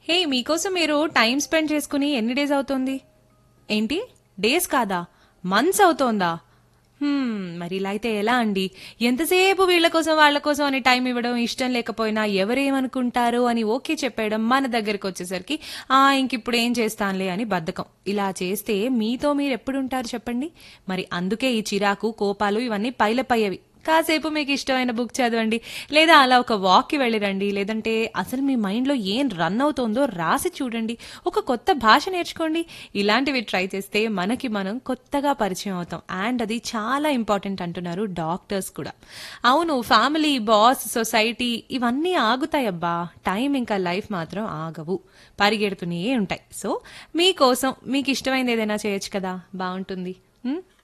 హే మీకోసం మీరు time spend చేసుకుని ఎన్ని డేస్ అవుతోంది ఏంటి డేస్ కాదా మంత్స్ అవుతోందా హ్మ్, మరి ఇలా అయితే ఎలా అండి ఎంతసేపు వీళ్ళ కోసం వాళ్ళ కోసం అని టైం ఇవ్వడం ఇష్టం లేకపోయినా ఎవరేమనుకుంటారు అని ఓకే చెప్పేయడం మన దగ్గరికి వచ్చేసరికి ఆ ఇంక ఇప్పుడు ఏం చేస్తానులే అని బద్ధకం ఇలా చేస్తే మీతో మీరు ఎప్పుడు ఉంటారు చెప్పండి మరి అందుకే ఈ చిరాకు కోపాలు ఇవన్నీ పైలపయ్యవి కాసేపు మీకు ఇష్టమైన బుక్ చదవండి లేదా అలా ఒక వాక్కి వెళ్ళిరండి లేదంటే అసలు మీ మైండ్లో ఏం రన్ అవుతోందో రాసి చూడండి ఒక కొత్త భాష నేర్చుకోండి ఇలాంటివి ట్రై చేస్తే మనకి మనం కొత్తగా పరిచయం అవుతాం అండ్ అది చాలా ఇంపార్టెంట్ అంటున్నారు డాక్టర్స్ కూడా అవును ఫ్యామిలీ బాస్ సొసైటీ ఇవన్నీ ఆగుతాయబ్బా టైం ఇంకా లైఫ్ మాత్రం ఆగవు పరిగెడుతూనే ఉంటాయి సో మీకోసం మీకు ఇష్టమైనది ఏదైనా చేయొచ్చు కదా బాగుంటుంది ఉం?